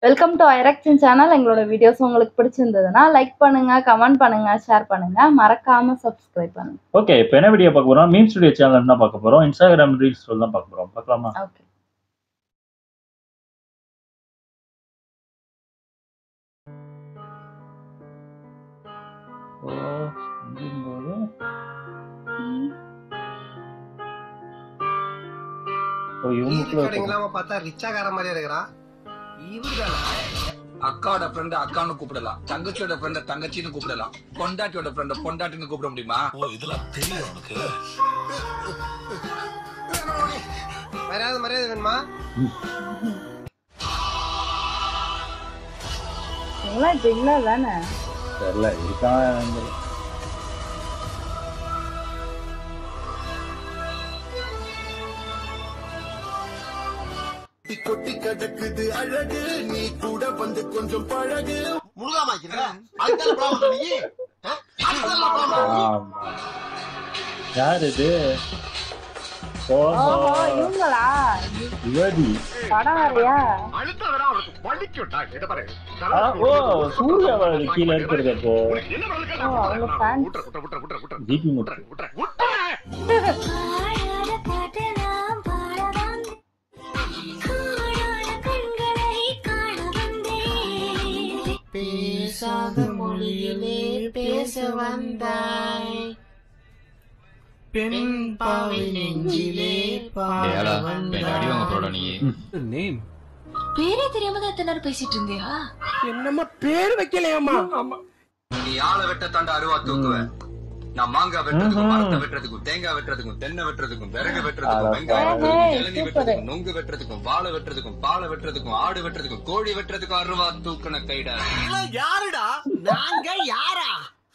Welcome to ஐரக்ஷன் channel எங்களோட videos உங்களுக்கு பிடிச்சிருந்ததுன்னா லைக் பண்ணுங்க கமெண்ட் பண்ணுங்க ஷேர் பண்ணுங்க மறக்காம சப்ஸ்கிரைப் பண்ணுங்க ஓகே இப்போ என்ன வீடியோ பார்க்க போறோம் மீம் ஸ்டுடியோ சேனல் தான் பார்க்க போறோம் இன்ஸ்டாகிராம் ரீல்ஸ் தான் பார்க்க போறோம் பார்க்கலாமா ஓகே ஓ அப்படிங்கும்போது ஓ இவங்களுக்குள்ள ஈரிக்கோடு இல்லாம பார்த்தா ரிச்சாகார மாதிரியே இருக்கிறா இவருதானா அக்காவோட ஃப்ரெண்ட் அக்கான்னு கூப்பிடலாம் தங்கச்சியோட ஃப்ரெண்ட தங்கச்சின்னு கூப்பிடலாம் பொண்டாட்டியோட ஃப்ரெண்ட பொண்டாட்டின்னு கூப்பிட முடியுமா மரியாதை மரியாதை வேணுமா நீங்களாம் இப்ப இல்ல தானே தெரியல இருக்கான் முழுகாம வைக்கிற அதுக்கான ப்ராப்ளம் நீ ஆ? அதுக்கான ப்ராப்ளம் நீ ஆமா யார் இது ஓஹோ ஓஹோ இவங்களா யுவதி படம் வரையா ஆ, ஓ சூர்யா அவர்கள் கீழே இருக்கிறது அப்போ ஓ அவங்க ஃபேன்ஸ் ஜிபி முட்டு பாடாத பாட்டெல்லாம் பாட வந்தேன். காணாத கண்களை காண வந்தேன். பேசாத மொழியிலே பேச வந்தாய் பெண் பாவை நெஞ்சிலே பாட வந்தாய் பேரே தெரியாம தான் எத்தனை நேரம் பேசிட்டு இருந்தியா என்னம்மா பேர் வைக்கலையாமா நீ ஆளை வெட்ட தாண்ட அருவா தூக்குவேன் நான் மாங்காய் வெட்டுறதுக்கும் மரத்தை வெட்டுறதுக்கும் தேங்காய் வெட்டுறதுக்கும் தென்னை வெட்டுறதுக்கும் விறகு வெட்டுறதுக்கும் வெங்காயம் வெட்டுறதுக்கும் இளநீ வெட்டுறதுக்கும் நொங்கு வெட்டுறதுக்கும் வாழை வெட்டுறதுக்கும் பாலை வெட்டுறதுக்கும் ஆடு வெட்டுறதுக்கும் கோழி வெட்டுறதுக்கும் அருவா தூக்குன கைடா யாருடா நாங்க யாரா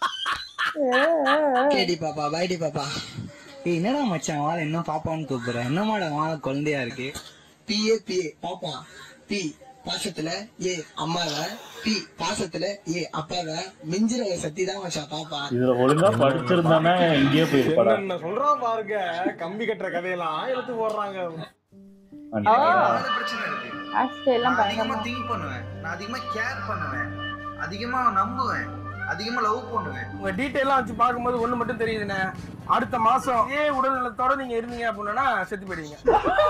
கேடி பாப்பா பைடி பாப்பா ஏய் என்னடா மச்சான் வாழை இன்னும் பாப்பான்னு கூப்பிடுற என்னமாடா வாழை குழந்தையா இருக்கு பிஏ பிஏ பாப்பா பி பாசத்துல ஏ அம்மாவ பி பாசத்துல ஏ அப்பாவ மிஞ்சிர சத்தி தான் மச்சான் பாப்பா இதுல ஒழுங்கா படிச்சிருந்தானே இங்கேயே போயிருப்பாடா என்ன சொல்றான் பாருங்க கம்பி கட்டுற கதையெல்லாம் எடுத்து போடுறாங்க பிரச்சனை இருக்கு ஆக்சுவலி எல்லாம் நான் அதிகமா பயங்கரமா திங்க் பண்ணுவேன் நான் அதிகமா கேர் பண்ணுவேன் அதிகமா நம்புவேன் அதிகமா லவ் பண்ணுவேன் உங்க டீட்டெயிலாம் வச்சு பார்க்கும்போது ஒண்ணு மட்டும் தெரியுதுண்ணே அடுத்த மாசம் இதே உடல் நலத்தோட நீங்க இருந்தீங்க அப்படின்னா செத்து போயிடுவீங்க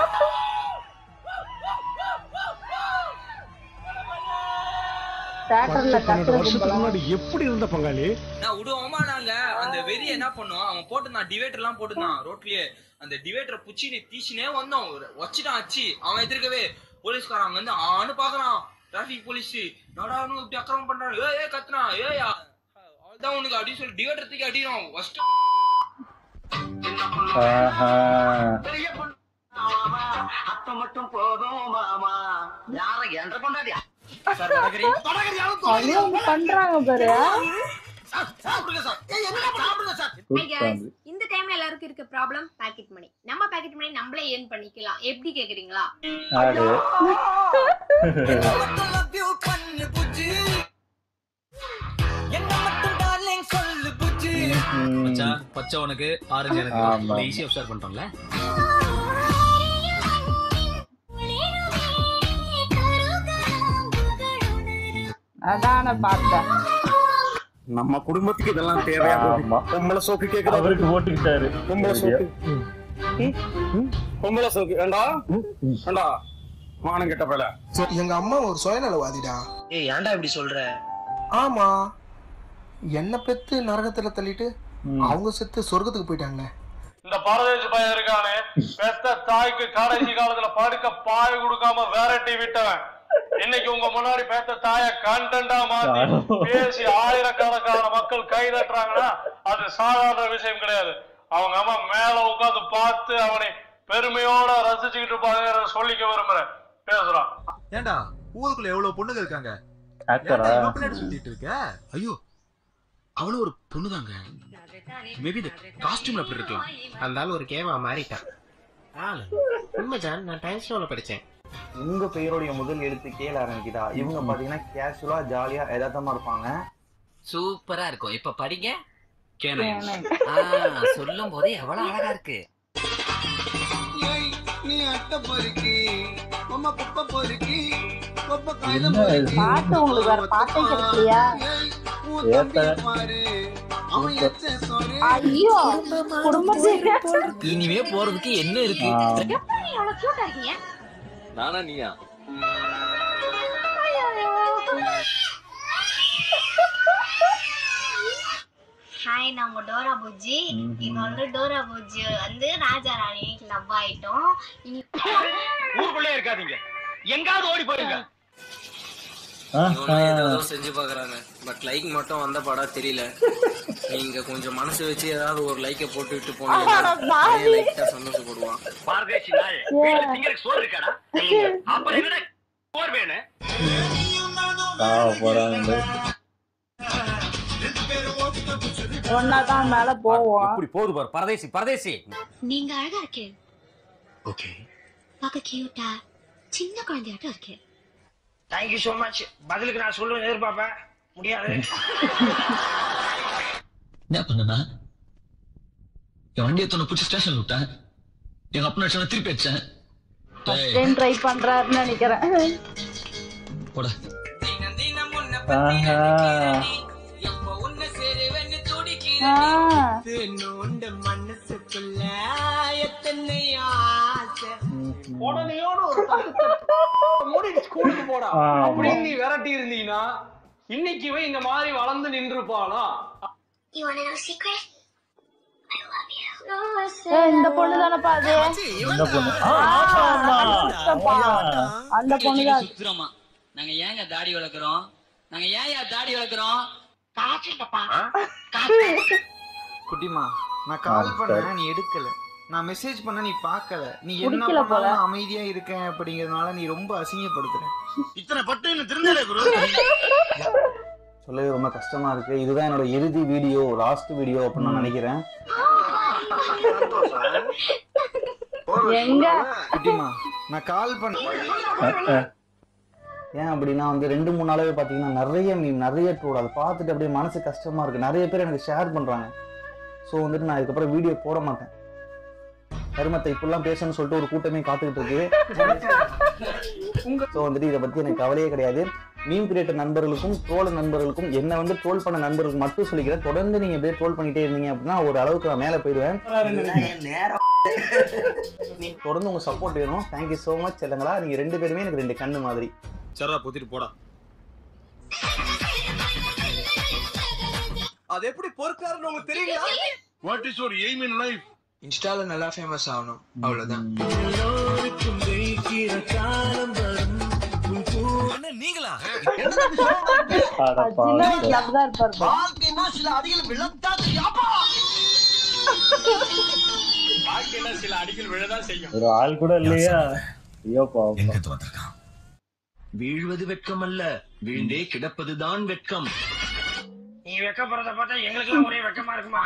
தேட்டர்ல கத்துற கும்பலாம் எப்படி இருந்த பங்காளி நான் விடுவோமா நாங்க அந்த வெறி என்ன பண்ணோம் அவன் போட்டுருந்தான் டிவைடர் எல்லாம் போட்டுருந்தான் ரோட்லயே அந்த டிவைடரை புச்சினு தீச்சினே வந்தோம் வச்சுட்டான் அச்சு அவன் எதிர்க்கவே போலீஸ்காரன் அங்க வந்து ஆனு பாக்குறான் டிராபிக் போலீஸ் நடானு இப்படி அக்கிரமம் பண்றான் ஏ ஏ கத்துறான் ஏயா அதான் உனக்கு அப்படின்னு சொல்லி டிவைடர் தூக்கி அடிக்கிறோம் ஃபர்ஸ்ட் ஆஹா அத்த மட்டும் போதும் மாமா யார என்ற கொண்டாடியா சார் வடகரி அவ்வளோ பண்றாங்க பாரு சாப்பிடுங்க சார் ஏய், என்னடா சாப்பிடுங்க சார் கூப்பிட்டாங்க இந்த டைம்ல எல்லாருக்கும் இருக்க ப்ராப்ளம் பாக்கெட் மணி நம்ம பாக்கெட் மணி நம்மளே ஏர்ன் பண்ணிக்கலாம் எப்படி கேக்குறீங்களா யாரு ம். பச்சை உனக்கு ஆரஞ்சு ஆமா. ஈஸியா அப்சர்வ் பண்றோம்ல அதான் நான் பார்த்தேன் நம்ம குடும்பத்துக்கு இதெல்லாம் தேவையா ஆமா பொம்பளை சோக்கு கேக்குதா அவருக்கு போட்டுக்கிட்டாரு பொம்பளை சோக்கு பொம்பளை சோக்கு ஏண்டா ஏண்டா மானம் கெட்ட பேல எங்க அம்மா ஒரு சுயநலவாதிடா ஏய் ஏன்டா இப்படி சொல்ற ஆமா என்ன பெத்து நரகத்துல தள்ளிட்டு ம். அவங்க செத்து சொர்க்கத்துக்கு போயிட்டாங்களே இந்த பரதேசி பையன் இருக்கானே பெத்த தாய்க்கு கடைசி காலத்துல படுக்க பாய் கொடுக்காம வேரட்டி விட்டவன் இன்னைக்கு உங்க முன்னாடி பெத்த தாய கண்டண்டா மாத்தி பேசி ஆயிரக்கணக்கான மக்கள் கை தட்டுறாங்கன்னா அது சாதாரண விஷயம் கிடையாது அவங்க அம்மா மேல உட்கார்ந்து பார்த்து அவனை பெருமையோட ரசிச்சுக்கிட்டு இருப்பாங்க சொல்லிக்க விரும்புறேன் பேசுறான் ஏண்டா ஊருக்குள்ள எவ்வளவு பொண்ணுங்க இருக்காங்க ஆக்டரா சுத்திட்டு இருக்க ஐயோ அவளும் ஒரு பொண்ணுதாங்க மேபி இந்த காஸ்டியூம்ல அப்படி இருக்கலாம் அந்த ஆள் ஒரு கேமா மாறிட்டான் ஆளு உண்மைதான் நான் டைம் ஸ்டோல படிச்சேன் உங்க பெயருடைய முதல் எழுத்து கேள ஆரம்பிக்குதா இவங்க பாத்தீங்கன்னா கேஷுவலா ஜாலியா யதார்த்தமா இருப்பாங்க சூப்பரா இருக்கும் இப்ப படிங்க கேனை. சொல்லும் போதே எவ்வளவு அழகா இருக்கு நீ அட்டை பொறுக்கி அம்மா குப்பை பொறுக்கி என்ன இது? பாட்டு உங்களுக்கு வேற பாட்டே கிடைக்கலையா ஏத்த ஐயோ குடும்பத்துக்கு இனிமே போறதுக்கு என்ன இருக்கு ஆ, எப்படி நீ அவ்வளவு கியூட்டா இருக்கீங்க நானா நீயா ஹாய் நான் உங்க டோரா பூஜி ம்ஹும். இது வந்து டோரா பூஜி வந்து ராஜா ராணி லவ் ஆயிட்டோம் இனி ஊருக்குள்ளே இருக்காதீங்க எங்காவது ஓடி போயிருங்க இவனும் ஏதோ ஏதோ செஞ்சு பாக்குறாங்க பட் லைக் மட்டும் வந்த படா தெரியல நீங்க கொஞ்சம் மனசு வச்சு ஏதாவது ஒரு லைக்க போட்டு விட்டு அட பாவி. போனீங்க லைட்டா சந்தோஷப்படுவான் பாரதேசி நாய் வீட்டுல திங்கறதுக்கு சோறு இருக்காடா அப்புறம் என்னடா சோறு வேணும் சாவ போறாங்க ஒன்னாதான் மேல போவோம் இப்படி போகுது பாரு பரதேசி பரதேசி நீங்க அழகா இருக்கேன் ஓகே பார்க்க கியூட்டா சின்ன குழந்தையாட்டம் இருக்கேன் தேங்க்யூ so மச் பதிலுக்கு நான் சொல்லுவேன் எதிர்பார்ப்பேன் முடியாது என்ன பண்ணனா என் வண்டியை தன்னை பிடிச்சி ஸ்டேஷன் விட்டேன் எங்க அப்பா அடிச்சா திருப்பி அடிச்சேன் ஃபர்ஸ்ட் டைம் ட்ரை பண்றாருன்னு நினைக்கிறேன் போட ஆஹா ஆ, மனசுக்குள்ள எத்தனை ஆசை உடனேயோட ஒரு மூடி ஸ்கூலுக்கு போடா ஆமா. அப்படின்னு நீ விரட்டி இருந்தீங்கன்னா இன்னைக்கு இவன் இந்த மாதிரி வளர்ந்து நின்றுப்பானா You wanna know a secret? ஏய், இந்த பொண்ணு தானப்பா அது இந்த பொண்ணு ஆ, ஆ, ஆமா, ஆமா. கண்டுபிடிச்சப்பா. அந்த பொண்ணு தான் அது. சுத்துறோமா நாங்க ஏங்க தாடி வளர்க்குறோம் நாங்க ஏன் தாடி வளர்க்குறோம் குட்டிமா நான் ஆ, கால் சரி. பண்ணேன் நீ எடுக்கல நான் மெசேஜ் பண்ண நீ பார்க்கல நீ என்ன குடிக்கல போல. பண்ணாலும் அமைதியா இருக்கேன் அப்படிங்கறதுனால நீ ரொம்ப அசிங்கப்படுத்துற இத்தனை பட்டு இன்னும் திருந்தல குரு சொல்லவே ரொம்ப கஷ்டமா இருக்கு இதுதான் என்னோட இறுதி வீடியோ லாஸ்ட் வீடியோ அப்படின்னு நான் நினைக்கிறேன் எங்க குட்டிமா நான் கால் பண்ண ஏன் அப்படின்னா வந்து ரெண்டு மூணு நாளாவே பார்த்தீங்கன்னா நிறைய மீன் நிறைய ட்ரோல் அதை பார்த்துட்டு அப்படியே மனசு கஷ்டமா இருக்கு நிறைய பேர் எனக்கு ஷேர் பண்றாங்க ஸோ வந்துட்டு நான் இதுக்கப்புறம் வீடியோ போட மாட்டேன் கருமத்தை இப்படிலாம் பேசணும்னு சொல்லிட்டு ஒரு கூட்டமே காத்துக்கிட்டு இருக்கு ஸோ வந்துட்டு இதை பத்தி எனக்கு கவலையே கிடையாது மீன் கிரியேட்டர் நண்பர்களுக்கும் ட்ரோல் நண்பர்களுக்கும் என்ன வந்து ட்ரோல் பண்ண நண்பர்களுக்கு மட்டும் சொல்லிக்கிறேன் தொடர்ந்து நீங்க அப்படியே ட்ரோல் பண்ணிட்டே இருந்தீங்க அப்படின்னா ஒரு அளவுக்கு நான் மேலே போயிடுவேன் தொடர்ந்து உங்க சப்போர்ட் வேணும் தேங்க்யூ ஸோ மச் செல்லங்களா நீங்க ரெண்டு பேருமே எனக்கு ரெண்டு கண்ணு மாதிரி சரிடா பொத்திட்டு போடா அது எப்படி பொறுக்காருன்னு உங்களுக்கு தெரியுங்களா what is your aim in life இன்ஸ்டால நல்லா ஃபேமஸ் ஆகணும் அவ்வளவுதான் நீங்களா அட அது சின்ன பாவி. வயசுல அப்படிதான் இருப்பாரு போல. வாழ்க்கைனா சில அடிகள் விழத்தான் தெரியாப்பா வாழ்க்கையில சில அடிகள் விழதான் செய்யும் ஒரு ஆள் கூட இல்லையா ஐயோ பாவம் வந்திருக்கான் வீழ்வது வெட்கம் அல்ல வீழ்ந்தே கிடப்பதுதான் வெட்கம் நீ வெக்கப்படுறத பார்த்தா எங்களுக்கு ஒரே வெக்கமா இருக்குமா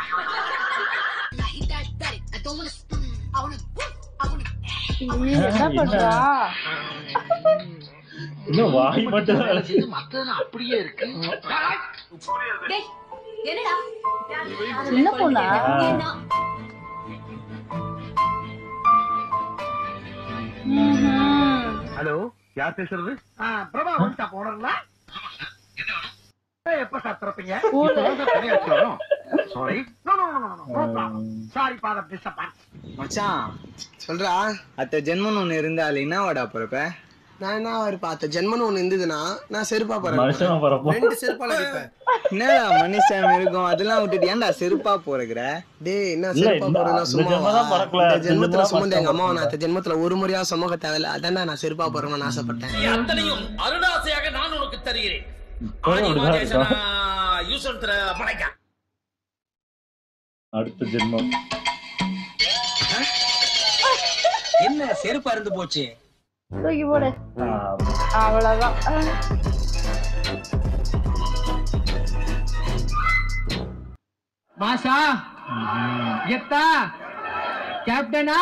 நீ என்ன பண்றா இன்னும் வாய் மட்டும் தான் வேலை செய்யுது. மத்ததெல்லாம் அப்படியே இருக்கு என்னடா சின்ன பொண்ணா ம்ஹும். ஹலோ யார் பேசுறது பிரபா வந்துட்டா போனல எப்ப சார் திறப்பீங்க school. Sorry sorry father disappoint மச்சான் சொல்றா அத்த ஜென்மன் ஒண்ணு இருந்தால் என்ன வாடா பிறப்ப நான் என்ன ஒரு பார்த்த ஜென்மன் ஒண்ணு இருந்ததுன்னா நான் செருப்பா மனுஷனா பிறப்போம். ரெண்டு செருப்பால அடிப்பேன் என்னடா மனுஷன் இருக்கும் அதெல்லாம் விட்டுட்டு ஏன்டா செருப்பா போறக்குற டேய் என்ன இல்ல, செருப்பா இந்த- போறேன்னா இந்த சும்மா ஜென்மம் தான் பிறக்கல. இந்த ஜென்மத்துல இந்த சுமந்த எங்க ஜென்மம் அம்மாவை நான் பிறக்கல. அந்த ஜென்மத்துல ஒரு முறையா சுமக்க தேவையில்ல அதான்டா நான் செருப்பா போறேன்னு ஆசைப்பட்டேன் அத்தனையும் அருணாசையாக நான் உனக்கு தருகிறேன் இப்பவும் அப்படிதான் இருக்கும். யூஸ் படைக்க அடுத்த ஜென்மம் என்ன செருப்பு அருந்து போச்சு தூக்கி போடு ஆ, அவ்வளவுதான் மாசா எத்தா கேப்டனா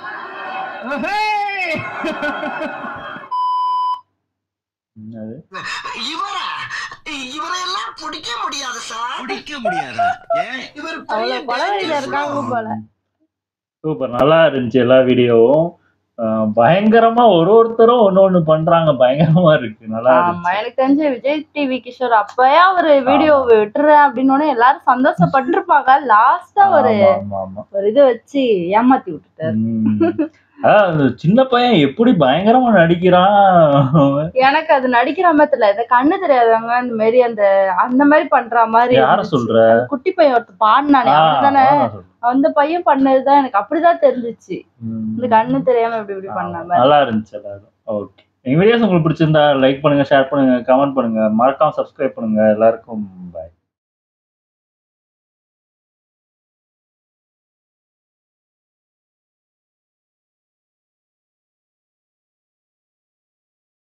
என்னது இவரா இவரை எல்லாம் பிடிக்க முடியாது சார் பிடிக்க முடியாதா ஏன் இவர் அவ்வளவு கொலவெறியில இருக்காங்க போல சூப்பர் நல்லா இருந்துச்சு எல்லா வீடியோவும் அஹ் பயங்கரமா ஒரு ஒருத்தரும் ஒண்ணு ஒண்ணு பண்றாங்க பயங்கரமா இருக்கு நல்லா ஆமா இருந்துச்சு எனக்கு தெரிஞ்சு விஜய் டிவி கிஷோர் அப்பயே ஒரு வீடியோ விட்டுறேன் அப்படின்னு எல்லாரும் சந்தோஷப்பட்டிருப்பாங்க லாஸ்டா ஒரு ஆமா ஆமா ஆமா ஒரு இது வச்சு ஏமாத்தி விட்டுட்டாரு உம். அதான் அந்த சின்ன பையன் எப்படி பயங்கரமா நடிக்கிறான் எனக்கு அது நடிக்கிற மாதிரி தெரியல இந்த கண்ணு தெரியாதவங்க இந்த மாதிரி அந்த அந்த மாதிரி பண்ற மாதிரி யார இருந்துச்சு. சொல்ற அந்த குட்டி பையன் ஒருத்தர் பாடினானே ஆ, அவன் தானே அவனை சொல்றேன். அந்த பையன் பண்ணதுதான் எனக்கு அப்படிதான் தெரிஞ்சுச்சு உம். இந்த கண்ணு தெரியாம இப்படி இப்படி பண்ண மாதிரி நல்லா இருந்துச்சு எல்லாரும் ஓகே எங்க வீடியோஸ் உங்களுக்கு பிடிச்சிருந்தா லைக் பண்ணுங்க ஷேர் பண்ணுங்க கமெண்ட் பண்ணுங்க மறக்காம சப்ஸ்கிரைப் பண்ணுங்க எல்லாருக்கும் பாய்